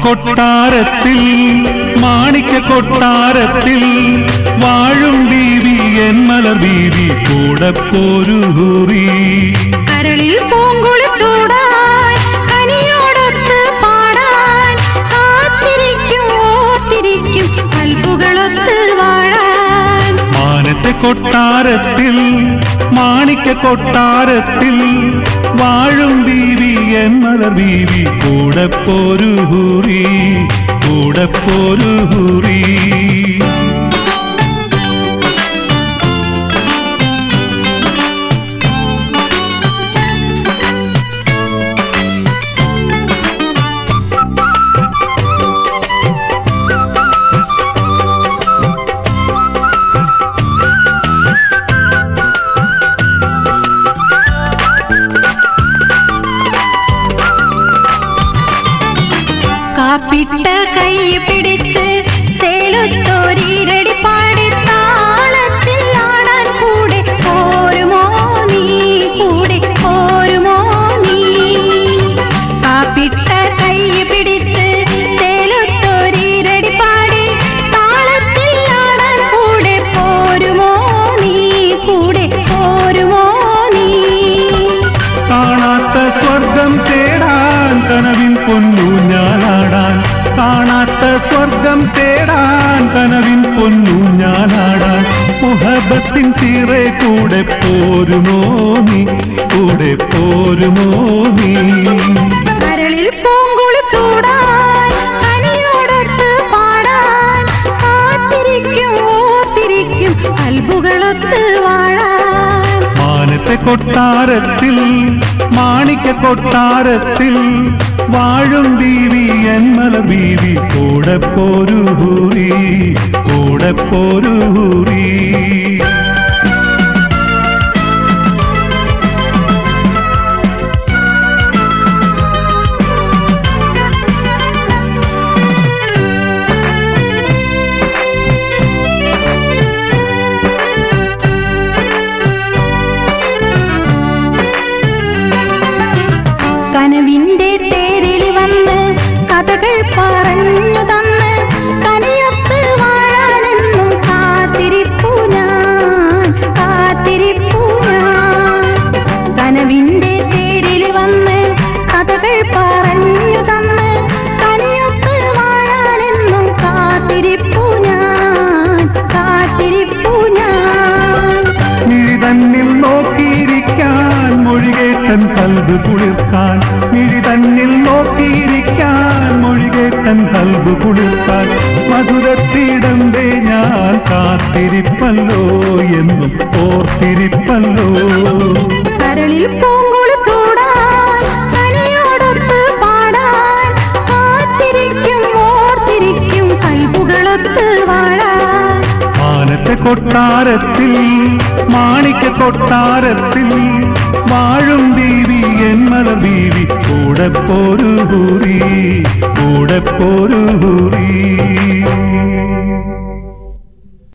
കൊട്ടാരത്തിൽ മാണിക്യ കൊട്ടാരത്തിൽ വാഴും ബീവി എന്മലർ ബീവി കൂടെ പോരൂറി കരളിൽ പൂങ്കുളി ചൂടാൻ കനിയോടൊത്ത് പാടാൻ കാത്തിരിക്കും ഓർത്തിരിക്കും കൽപ്പുകളൊത്ത് വാഴാൻ മാനത്തെ കൊട്ടാരത്തിൽ മാണിക്യ കൊട്ടാരത്തിൽ വാഴും ബീവി എന്മലർ ബീവി കൂടെ പോരൂറി കൂടെ പോരൂറി കാപ്പിട്ട കൈ പിടിച്ച് തേലുത്തോരീരടി പാടി താളത്തിൽ ആടാൻ കൂടെ പോരുമോ നീ കൂടെ പോരുമോ നീ കാപ്പിട്ട കൈ പിടിച്ച് തേലുത്തോരീരടി പാടി താളത്തിൽ ആടാൻ കൂടെ പോരുമോ നീ കൂടെ പോരുമോ നീ കാണാത്ത സ്വർഗം തേടാൻ കനവിൻ പൊന്നു ഞാനാടാൻ കാണാത്ത സ്വർഗം തേടാൻ കനവിൻ പൊന്നു ഞാനാടാൻ മുഹബത്തിൻ സീറെ കൂടെ പോരുമോ നീ കൂടെ പോരുമോ നീ കരളിൽ പൂങ്കുളി ചൂടാൻ കനിയോടൊത്ത് പാടാൻ കാത്തിരിക്കും ഓർത്തിരിക്കും അൽബുകളൊത്ത് വാഴാൻ മാനത്തെ കൊട്ടാരത്തിൽ മാണിക്യ കൊട്ടാരത്തിൽ വാഴും ബീവി എന്മല ബീവി കൂടെ പോരൂറി കൂടെ പോരൂറി കനവിന്റെ തേരിൽ വന്ന് കഥകൾ പറഞ്ഞു തന്ന് കനിയൊത്ത് വാഴാനെന്നും കാത്തിരിപ്പു ഞാൻ കാത്തിരിപ്പു ഞാൻ കനവിന്റെ തേരിൽ വന്ന് കഥകൾ പറഞ്ഞു തന്ന് കനിയൊത്ത് വാഴാനെന്നും കാത്തിരിപ്പു ഞാൻ കാത്തിരിപ്പു ഞാൻ മിഴി തന്നിൽ നോക്കിയിരിക്കാൻ മൊഴികേട്ടൻ കൽബ് കുളിർക്കാൻ മിഴി തന്നിൽ നോക്കിയിരിക്കാൻ മൊഴികേട്ടൻ കൽബ് കുളിർക്കാൻ മധുരത്തിടമ്പേ ഞാൻ കാത്തിരിപ്പല്ലോ എന്നും ഓർത്തിരിപ്പല്ലോ കരളിൽ പൂങ്കുളി ചൂടാൻ കനിയോടൊത്ത് പാടാൻ കാത്തിരിക്കും ഓർത്തിരിക്കും കൽബുകളൊത്ത് വാഴാൻ മാനത്തെ കൊട്ടാരത്തിൽ മാണിക്യ കൊട്ടാരത്തിൽ വാഴും ബീവി എന്മല ബീവി കൂടെ പോരൂറി കൂടെ പോരൂറി